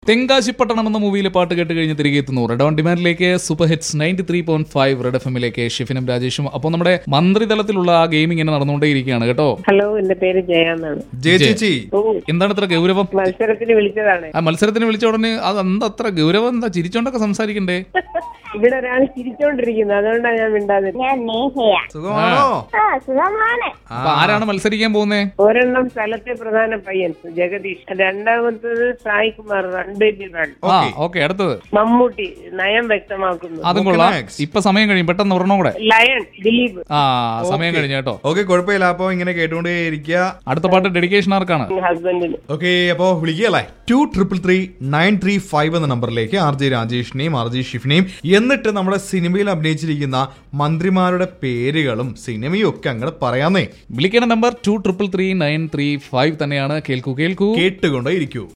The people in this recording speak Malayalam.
തെങ്കാശിപ്പട്ടണം എന്ന മൂവിയിലെ പാട്ട് കേട്ട് കഴിഞ്ഞ് തിരികെ എത്തുന്നു റെഡ് ഓൺ ഡിമാൻഡിലേക്ക് super hits ninety three point five red F എമ്മിലേക്ക് ഷിഫിനും രാജേഷും അപ്പോൾ നമ്മുടെ മന്ത്രിതലത്തിലുള്ള ആ ഗെയിം ഇങ്ങനെ നടന്നുകൊണ്ടേയിരിക്കുകയാണ് കേട്ടോ ഹലോ എന്റെ പേര് ജയ എന്നാണ് ജയ ചേച്ചി ഓ എന്താണ് ഇത്ര ഗൗരവം മത്സരത്തിന് വിളിച്ചതാണ് ആ മത്സരത്തിന് വിളിച്ച ഉടനെ അത് എന്താ അത്ര ഗൗരവം എന്താ ചിരിച്ചോണ്ടൊക്കെ സംസാരിക്കണ്ടേ ഇവിടെ ഒരാൾ ചിരിച്ചോണ്ടിരിക്കുന്നത് അതുകൊണ്ടാണ് ഞാൻ മിണ്ടാതെ ഞാൻ നേഹയ സുഖമാണോ ആ സുഖമാണ് അപ്പൊ ആരാണ് മത്സരിക്കാൻ പോകുന്നേ ഒരെണ്ണം സ്ഥലത്തെ പ്രധാന പയ്യൻ ജഗദീഷ് രണ്ടാമത്തത് സായി കുമാർ രൺബേബി റൺ ആ ഓക്കെ അടുത്തത് മമ്മൂട്ടി നയം വ്യക്തമാക്കുന്നു അതും കൊള്ളാം next. ഇപ്പൊ സമയം കഴിയും പെട്ടെന്ന് ഒരെണ്ണം കൂടെ ലയൺ ദിലീപ് ആ സമയം കഴിഞ്ഞു കേട്ടോ ഓക്കെ കുഴപ്പമില്ല അപ്പൊ ഇങ്ങനെ കേട്ടുകൊണ്ടേ ഇരിക്കുക അടുത്ത പാട്ട് ഡെഡിക്കേഷൻ ആർക്കാണ് ഹസ്ബൻഡിന് ഓക്കെ അപ്പോ വിളിക്കുകയല്ലേ two triple three nine three five എന്ന നമ്പറിലേക്ക് ആർ ജെ രാജേഷിനെയും ആർ ജെ ഷിഫിനെയും എന്നിട്ട് നമ്മുടെ സിനിമയിൽ അഭിനയിച്ചിരിക്കുന്ന മന്ത്രിമാരുടെ പേരുകളും സിനിമയും ഒക്കെ അങ്ങോട്ട് പറയാന്നേ വിളിക്കേണ്ട number two triple three nine three five തന്നെയാണ് കേൾക്കൂ കേൾക്കൂ കേട്ടുകൊണ്ടേ ഇരിക്കൂ